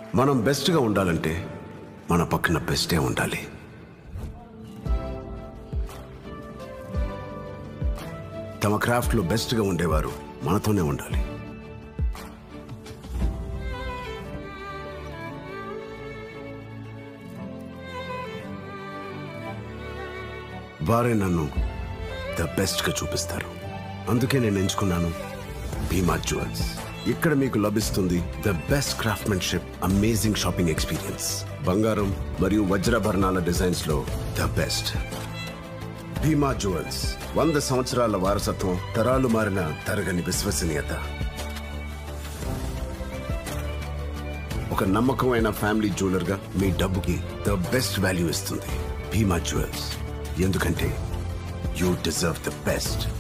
మనం బెస్ట్గా ఉండాలంటే మన పక్కన బెస్టే ఉండాలి తమ క్రాఫ్ట్లో బెస్ట్గా ఉండేవారు మనతోనే ఉండాలి వారే నన్ను ద బెస్ట్గా చూపిస్తారు అందుకే నేను ఎంచుకున్నాను భీమా జ్యువెల్స్ ఇక్కడ మీకు లభిస్తుంది the best craftsmanship amazing shopping experience బంగారం మరియు వజ్రాభరణాల డిజైన్స్ లో ద బెస్ట్ భీమా జ్యువెల్స్ వంద సంవత్సరాల వారసత్వం తరాలు మారిన తరగని విశ్వసనీయత ఒక నమ్మకమైన ఫ్యామిలీ జ్యువెలర్ గా మీ డబ్బుకి ద బెస్ట్ వాల్యూ ఇస్తుంది భీమా జ్యువెల్స్ ఎందుకంటే యూ డిజర్వ్ ద బెస్ట్